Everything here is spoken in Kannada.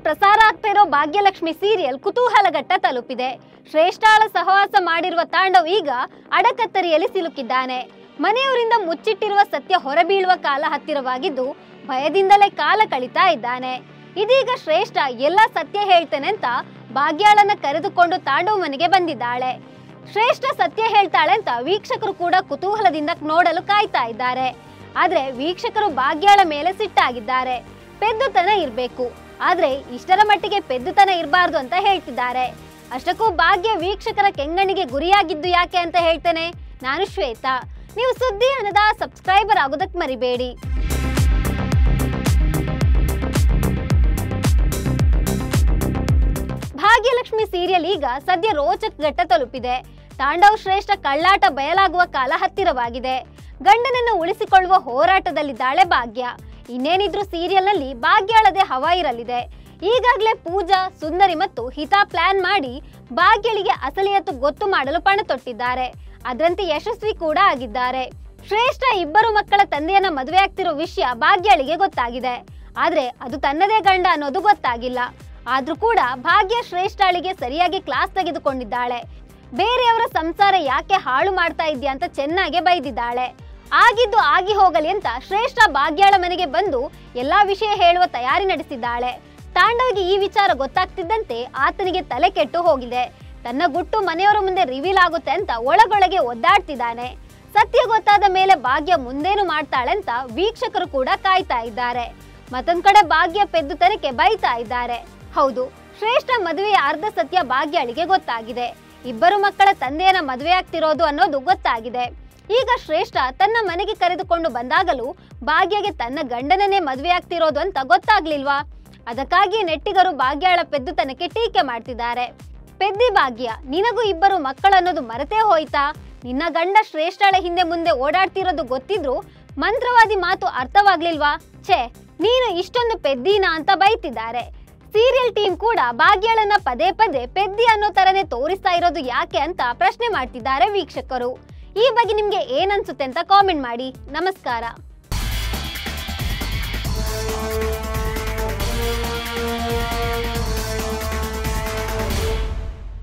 ಪ್ರಸಾರ ಆಗ್ತಾ ಇರೋ ಭಾಗ್ಯಲಕ್ಷ್ಮಿ ಸೀರಿಯಲ್ ಕುತೂಹಲಘಟ್ಟ ತಲುಪಿದೆ ಶ್ರೇಷ್ಠಾಳ ಸಹವಾಸ ಮಾಡಿರುವ ತಾಂಡವ್ ಈಗ ಅಡಕತ್ತರಿಯಲ್ಲಿ ಸಿಲುಕಿದ್ದಾನೆ ಮನೆಯವರಿಂದ ಮುಚ್ಚಿಟ್ಟಿರುವ ಸತ್ಯ ಹೊರಬೀಳುವ ಕಾಲ ಹತ್ತಿರವಾಗಿದ್ದು ಭಯದಿಂದಲೇ ಕಾಲ ಕಳೀತಾ ಇದ್ದಾನೆ ಇದೀಗ ಶ್ರೇಷ್ಠ ಎಲ್ಲ ಸತ್ಯ ಹೇಳ್ತೇನೆ ಅಂತ ಭಾಗ್ಯಾಳನ್ನ ಕರೆದುಕೊಂಡು ತಾಂಡವ್ ಮನೆಗೆ ಬಂದಿದ್ದಾಳೆ ಶ್ರೇಷ್ಠ ಸತ್ಯ ಹೇಳ್ತಾಳೆ ಅಂತ ವೀಕ್ಷಕರು ಕೂಡ ಕುತೂಹಲದಿಂದ ನೋಡಲು ಕಾಯ್ತಾ ಇದ್ದಾರೆ ಆದ್ರೆ ವೀಕ್ಷಕರು ಭಾಗ್ಯಾಳ ಮೇಲೆ ಸಿಟ್ಟಾಗಿದ್ದಾರೆ ಪೆದ್ದುತನ ಇರ್ಬೇಕು ಆದ್ರೆ ಇಷ್ಟರ ಮಟ್ಟಿಗೆ ಪೆದ್ದುತನ ಇರಬಾರ್ದು ಅಂತ ಹೇಳ್ತಿದ್ದಾರೆ ಅಷ್ಟಕ್ಕೂ ಭಾಗ್ಯ ವೀಕ್ಷಕರ ಕೆಂಗಣ್ಣಿಗೆ ಗುರಿಯಾಗಿದ್ದು ಯಾಕೆ ಅಂತ ಹೇಳ್ತೇನೆ ನಾನು ಶ್ವೇತಾ ನೀವು ಸುದ್ದಿ ಅನ್ನದ ಸಬ್ಸ್ಕ್ರೈಬರ್ ಆಗೋದಕ್ಕೆ ಮರಿಬೇಡಿ ಭಾಗ್ಯಲಕ್ಷ್ಮಿ ಸೀರಿಯಲ್ ಈಗ ಸದ್ಯ ರೋಚಕ ಘಟ್ಟ ತಲುಪಿದೆ ತಾಂಡವ್ ಶ್ರೇಷ್ಠ ಕಳ್ಳಾಟ ಬಯಲಾಗುವ ಕಾಲ ಹತ್ತಿರವಾಗಿದೆ ಗಂಡನನ್ನು ಉಳಿಸಿಕೊಳ್ಳುವ ಹೋರಾಟದಲ್ಲಿದ್ದಾಳೆ ಭಾಗ್ಯ ಇನ್ನೇನಿದ್ರು ಸೀರಿಯಲ್ನಲ್ಲಿ ಭಾಗ್ಯಾಳದೆ ಹವಾ ಇರಲಿದೆ ಈಗಾಗಲೇ ಪೂಜಾ ಸುಂದರಿ ಮತ್ತು ಹಿತಾ ಪ್ಲಾನ್ ಮಾಡಿ ಭಾಗ್ಯಳಿಗೆ ಅಸಲಿಯತ್ತು ಗೊತ್ತು ಮಾಡಲು ಪಣ ತೊಟ್ಟಿದ್ದಾರೆ ಅದರಂತೆ ಯಶಸ್ವಿ ಕೂಡ ಆಗಿದ್ದಾರೆ ಶ್ರೇಷ್ಠ ಇಬ್ಬರು ಮಕ್ಕಳ ತಂದೆಯನ್ನ ಮದುವೆ ಆಗ್ತಿರೋ ವಿಷಯ ಭಾಗ್ಯಳಿಗೆ ಗೊತ್ತಾಗಿದೆ ಆದ್ರೆ ಅದು ತನ್ನದೇ ಗಂಡ ಅನ್ನೋದು ಗೊತ್ತಾಗಿಲ್ಲ ಆದ್ರೂ ಕೂಡ ಭಾಗ್ಯ ಶ್ರೇಷ್ಠಾಳಿಗೆ ಸರಿಯಾಗಿ ಕ್ಲಾಸ್ ತೆಗೆದುಕೊಂಡಿದ್ದಾಳೆ ಬೇರೆಯವರ ಸಂಸಾರ ಯಾಕೆ ಹಾಳು ಮಾಡ್ತಾ ಇದ್ಯಾ ಅಂತ ಚೆನ್ನಾಗೆ ಬೈದಿದ್ದಾಳೆ ಆಗಿದ್ದು ಆಗಿ ಹೋಗಲಿ ಅಂತ ಶ್ರೇಷ್ಠ ಭಾಗ್ಯಾಳ ಮನೆಗೆ ಬಂದು ಎಲ್ಲಾ ವಿಷಯ ಹೇಳುವ ತಯಾರಿ ನಡೆಸಿದ್ದಾಳೆ ತಾಂಡವ್ಗೆ ಈ ವಿಚಾರ ಗೊತ್ತಾಗ್ತಿದ್ದಂತೆ ಆತನಿಗೆ ತಲೆ ಕೆಟ್ಟು ಹೋಗಿದೆ ತನ್ನ ಗುಟ್ಟು ಮನೆಯವರ ಮುಂದೆ ರಿವೀಲ್ ಆಗುತ್ತೆ ಅಂತ ಒಳಗೊಳಗೆ ಒದ್ದಾಡ್ತಿದ್ದಾನೆ ಸತ್ಯ ಗೊತ್ತಾದ ಮೇಲೆ ಭಾಗ್ಯ ಮುಂದೇನು ಮಾಡ್ತಾಳೆ ಅಂತ ವೀಕ್ಷಕರು ಕೂಡ ಕಾಯ್ತಾ ಇದ್ದಾರೆ ಮತ್ತೊಂದ್ ಕಡೆ ಭಾಗ್ಯ ಪೆದ್ದುತನಕ್ಕೆ ಬೈತಾ ಇದ್ದಾರೆ ಹೌದು ಶ್ರೇಷ್ಠ ಮದುವೆಯ ಅರ್ಧ ಸತ್ಯ ಭಾಗ್ಯಳಿಗೆ ಗೊತ್ತಾಗಿದೆ ಇಬ್ಬರು ಮಕ್ಕಳ ತಂದೆಯನ್ನ ಮದುವೆ ಆಗ್ತಿರೋದು ಅನ್ನೋದು ಗೊತ್ತಾಗಿದೆ ಈಗ ಶ್ರೇಷ್ಠ ತನ್ನ ಮನೆಗೆ ಕರೆದುಕೊಂಡು ಬಂದಾಗಲೂ ಭಾಗ್ಯಗೆ ತನ್ನ ಗಂಡನನ್ನೇ ಮದುವೆ ಆಗ್ತಿರೋದು ಅಂತ ಗೊತ್ತಾಗ್ಲಿಲ್ವಾ ಅದಕ್ಕಾಗಿ ನೆಟ್ಟಿಗರು ಭಾಗ್ಯಾಳ ಪೆದ್ದುತನಕ್ಕೆ ಟೀಕೆ ಮಾಡ್ತಿದ್ದಾರೆ ಪೆದ್ದಿ ಭಾಗ್ಯ ನಿನಗೂ ಇಬ್ಬರು ಮಕ್ಕಳನ್ನೋದು ಮರೆತೇ ಹೋಯ್ತಾ ನಿನ್ನ ಗಂಡ ಶ್ರೇಷ್ಠಳ ಹಿಂದೆ ಮುಂದೆ ಓಡಾಡ್ತಿರೋದು ಗೊತ್ತಿದ್ರು ಮಂತ್ರವಾದಿ ಮಾತು ಅರ್ಥವಾಗ್ಲಿಲ್ವಾ ಛೇ ನೀನು ಇಷ್ಟೊಂದು ಪೆದ್ದಿನಾ ಅಂತ ಬೈತಿದ್ದಾರೆ ಸೀರಿಯಲ್ ಟೀಮ್ ಕೂಡ ಭಾಗ್ಯಳನ್ನ ಪದೇ ಪದೇ ಪೆದ್ದಿ ಅನ್ನೋ ತರನೇ ತೋರಿಸ್ತಾ ಇರೋದು ಯಾಕೆ ಅಂತ ಪ್ರಶ್ನೆ ಮಾಡ್ತಿದ್ದಾರೆ ವೀಕ್ಷಕರು ಈ ಬಗ್ಗೆ ನಿಮ್ಗೆ ಏನನ್ಸುತ್ತೆ ಅಂತ ಕಾಮೆಂಟ್ ಮಾಡಿ ನಮಸ್ಕಾರ